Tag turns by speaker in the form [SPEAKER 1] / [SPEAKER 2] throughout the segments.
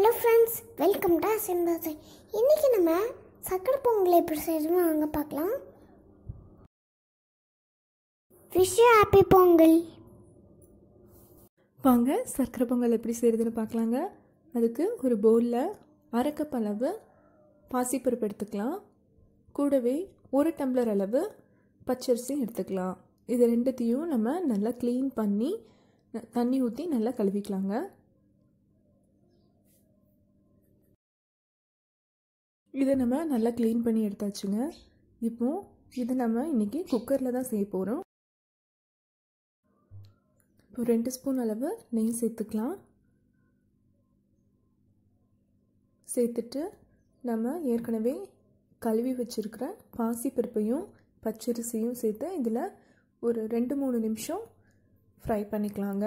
[SPEAKER 1] hello friends welcome to சிந்தாசை இன்றைக்கி நம்ம சக்கரை பொங்கல் எப்படி செய்யணும்னு வாங்க பார்க்கலாம் விஷ் ஹாப்பி பொங்கல்
[SPEAKER 2] வாங்க சர்க்கரை பொங்கல் எப்படி செய்கிறதுன்னு பார்க்கலாங்க அதுக்கு ஒரு பவுலில் அரை கப் அளவு பாசிப்பருப்பு எடுத்துக்கலாம் கூடவே ஒரு டம்ளர் அளவு பச்சரிசி எடுத்துக்கலாம் இது ரெண்டுத்தையும் நம்ம நல்லா க்ளீன் பண்ணி ந- தண்ணி ஊற்றி நல்லா கழுவிக்கலாங்க இதை நம்ம நல்லா க்ளீன் பண்ணி எடுத்தாச்சுங்க இப்போ இதை நம்ம இன்றைக்கி குக்கரில் தான் செய்ய போகிறோம் இப்போ ரெண்டு ஸ்பூன் அளவு நெய் சேர்த்துக்கலாம் சேர்த்துட்டு நம்ம ஏற்கனவே கழுவி வச்சுருக்கிற பாசிப்பருப்பையும் பச்சரிசியும் சேர்த்து இதில் ஒரு ரெண்டு மூணு நிமிஷம் ஃப்ரை பண்ணிக்கலாங்க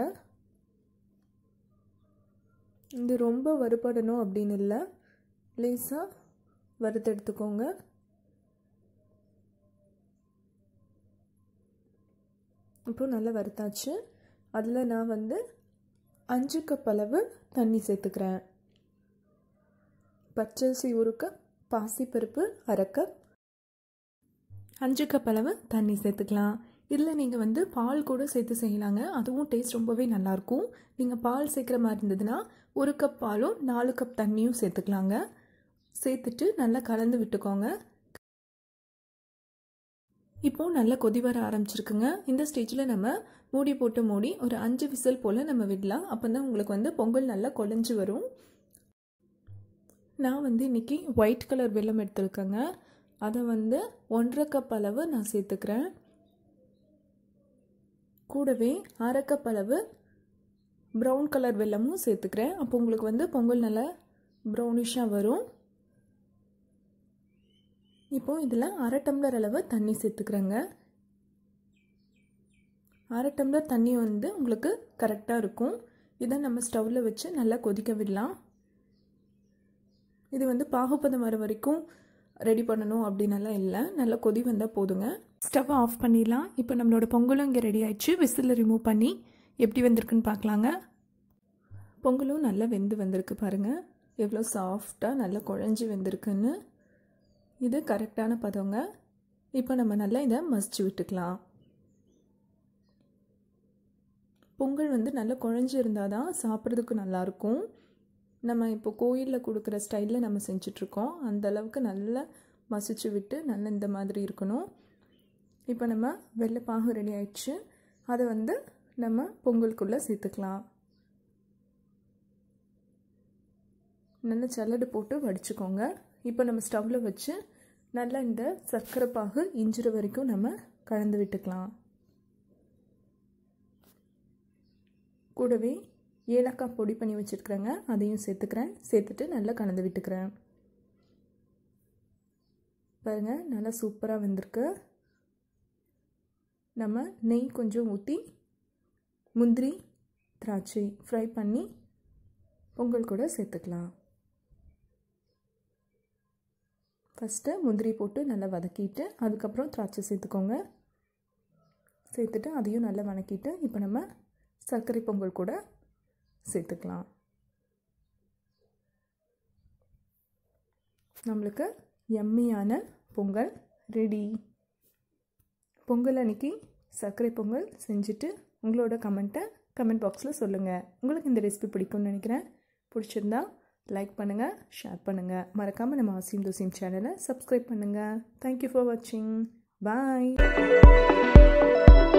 [SPEAKER 2] இது ரொம்ப வறுபடணும் அப்படின்னு இல்லை லேசாக வறுத்தெடுத்துக்கோங்க இப்போ நல்லா வறுத்தாச்சு அதில் நான் வந்து அஞ்சு கப் அளவு தண்ணி சேர்த்துக்கிறேன் பச்சரிசி ஒரு கப் பாசிப்பருப்பு அரை கப் அஞ்சு கப் அளவு தண்ணி சேர்த்துக்கலாம் இதில் நீங்கள் வந்து பால் கூட சேர்த்து செய்யலாங்க அதுவும் டேஸ்ட் ரொம்பவே நல்லாயிருக்கும் நீங்கள் பால் சேர்க்குற மாதிரி இருந்ததுன்னா ஒரு கப் பாலும் நாலு கப் தண்ணியும் சேர்த்துக்கலாங்க சேர்த்துட்டு நல்லா கலந்து விட்டுக்கோங்க இப்போ நல்லா கொதி வர ஆரம்பிச்சிருக்குங்க இந்த ஸ்டேஜில் நம்ம மூடி போட்டு மூடி ஒரு அஞ்சு விசில் போல் நம்ம விடலாம் அப்போ தான் உங்களுக்கு வந்து பொங்கல் நல்லா குழஞ்சி வரும் நான் வந்து இன்றைக்கி ஒயிட் கலர் வெல்லம் எடுத்துருக்கேங்க அதை வந்து ஒன்றரை கப் அளவு நான் சேர்த்துக்கிறேன் கூடவே அரை கப் அளவு ப்ரௌன் கலர் வெல்லமும் சேர்த்துக்கிறேன் அப்போ உங்களுக்கு வந்து பொங்கல் நல்லா ப்ரௌனிஷாக வரும் இப்போ இதில் அரை டம்ளர் அளவு தண்ணி சேர்த்துக்கிறேங்க அரை டம்ளர் தண்ணி வந்து உங்களுக்கு கரெக்டாக இருக்கும் இதை நம்ம ஸ்டவ்வில் வச்சு நல்லா கொதிக்க விடலாம் இது வந்து பாகுபதம் வர வரைக்கும் ரெடி பண்ணணும் அப்படின்னலாம் இல்லை நல்லா கொதி வந்தால் போதுங்க ஸ்டவ் ஆஃப் பண்ணிடலாம் இப்போ நம்மளோட பொங்கலும் இங்கே ரெடி ஆயிடுச்சு விசிலில் ரிமூவ் பண்ணி எப்படி வந்திருக்குன்னு பார்க்கலாங்க பொங்கலும் நல்லா வெந்து வந்திருக்கு பாருங்கள் எவ்வளோ சாஃப்டாக நல்லா குழஞ்சி வெந்திருக்குன்னு இது கரெக்டான பதங்க இப்போ நம்ம நல்லா இதை மசிச்சு விட்டுக்கலாம் பொங்கல் வந்து நல்லா குழஞ்சி இருந்தால் தான் சாப்பிட்றதுக்கு நல்லாயிருக்கும் நம்ம இப்போ கோயிலில் கொடுக்குற ஸ்டைலில் நம்ம செஞ்சிட்ருக்கோம் அந்த அளவுக்கு நல்லா மசிச்சு விட்டு நல்லா இந்த மாதிரி இருக்கணும் இப்போ நம்ம வெள்ளைப்பாகு ரெடி ஆயிடுச்சு அதை வந்து நம்ம பொங்கலுக்குள்ளே சேர்த்துக்கலாம் நல்லா சல்லடு போட்டு வடிச்சுக்கோங்க இப்போ நம்ம ஸ்டவ்வில் வச்சு நல்லா இந்த சர்க்கரை பாகு இஞ்சிற வரைக்கும் நம்ம கலந்து விட்டுக்கலாம் கூடவே ஏலக்காய் பொடி பண்ணி வச்சுருக்குறேங்க அதையும் சேர்த்துக்கிறேன் சேர்த்துட்டு நல்லா கலந்து விட்டுக்கிறேன் பாருங்கள் நல்லா சூப்பராக வந்திருக்கு நம்ம நெய் கொஞ்சம் ஊற்றி முந்திரி திராட்சை ஃப்ரை பண்ணி பொங்கல் கூட சேர்த்துக்கலாம் ஃபஸ்ட்டு முந்திரி போட்டு நல்லா வதக்கிட்டு அதுக்கப்புறம் திராட்சை சேர்த்துக்கோங்க சேர்த்துட்டு அதையும் நல்லா வதக்கிட்டு இப்போ நம்ம சர்க்கரை பொங்கல் கூட சேர்த்துக்கலாம் நம்மளுக்கு எம்மியான பொங்கல் ரெடி பொங்கல் அன்னைக்கு சர்க்கரை பொங்கல் செஞ்சுட்டு உங்களோட கமெண்ட்டை கமெண்ட் பாக்ஸில் சொல்லுங்கள் உங்களுக்கு இந்த ரெசிபி பிடிக்கும்னு நினைக்கிறேன் பிடிச்சிருந்தா லைக் பண்ணுங்கள் ஷேர் பண்ணுங்கள் மறக்காமல் நம்ம ஆசிம் தோசிம் சேனலை சப்ஸ்கிரைப் பண்ணுங்கள் தேங்க்யூ ஃபார் வாட்சிங் பாய்